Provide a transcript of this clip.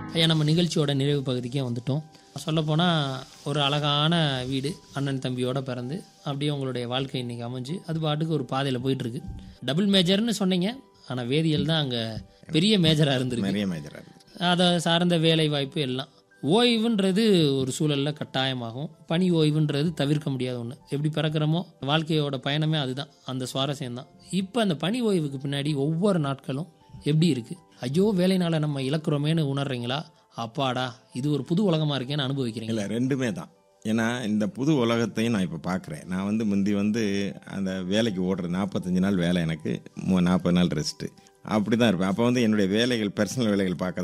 ஐயா நம்ம நிகழ்ச்சியோட நிறைவு பகுதிக்கே வந்துட்டோம் சொல்லப்போனால் ஒரு அழகான வீடு அண்ணன் தம்பியோட பிறந்து அப்படியே உங்களுடைய வாழ்க்கை இன்னைக்கு அமைஞ்சு அது பாட்டுக்கு ஒரு பாதையில் போயிட்டுருக்கு டபுள் மேஜர்னு சொன்னீங்க ஆனால் வேதியியல் தான் அங்கே பெரிய மேஜராக இருந்திருக்கு நிறைய மேஜராக இருக்குது அதை சார்ந்த வேலை வாய்ப்பு எல்லாம் ஓய்வுன்றது ஒரு சூழலில் கட்டாயமாகும் பணி ஓய்வுன்றது தவிர்க்க முடியாத ஒன்று எப்படி பிறக்கிறோமோ வாழ்க்கையோட பயணமே அதுதான் அந்த சுவாரஸ்யம் தான் இப்போ அந்த பணி ஓய்வுக்கு பின்னாடி ஒவ்வொரு நாட்களும் எப்படி இருக்குது ஐயோ வேலைனால நம்ம இழக்கிறோமேன்னு உணர்றீங்களா அப்பாடா இது ஒரு புது உலகமாக இருக்கேன்னு அனுபவிக்கிறீங்க இல்லை ரெண்டுமே தான் ஏன்னா இந்த புது உலகத்தையும் நான் இப்போ பார்க்குறேன் நான் வந்து முந்தி வந்து அந்த வேலைக்கு ஓடுற நாற்பத்தஞ்சு நாள் வேலை எனக்கு நாற்பது நாள் ரெஸ்ட்டு அப்படி தான் இருப்பேன் அப்போ வந்து என்னுடைய வேலைகள் பர்சனல் வேலைகள் பார்க்க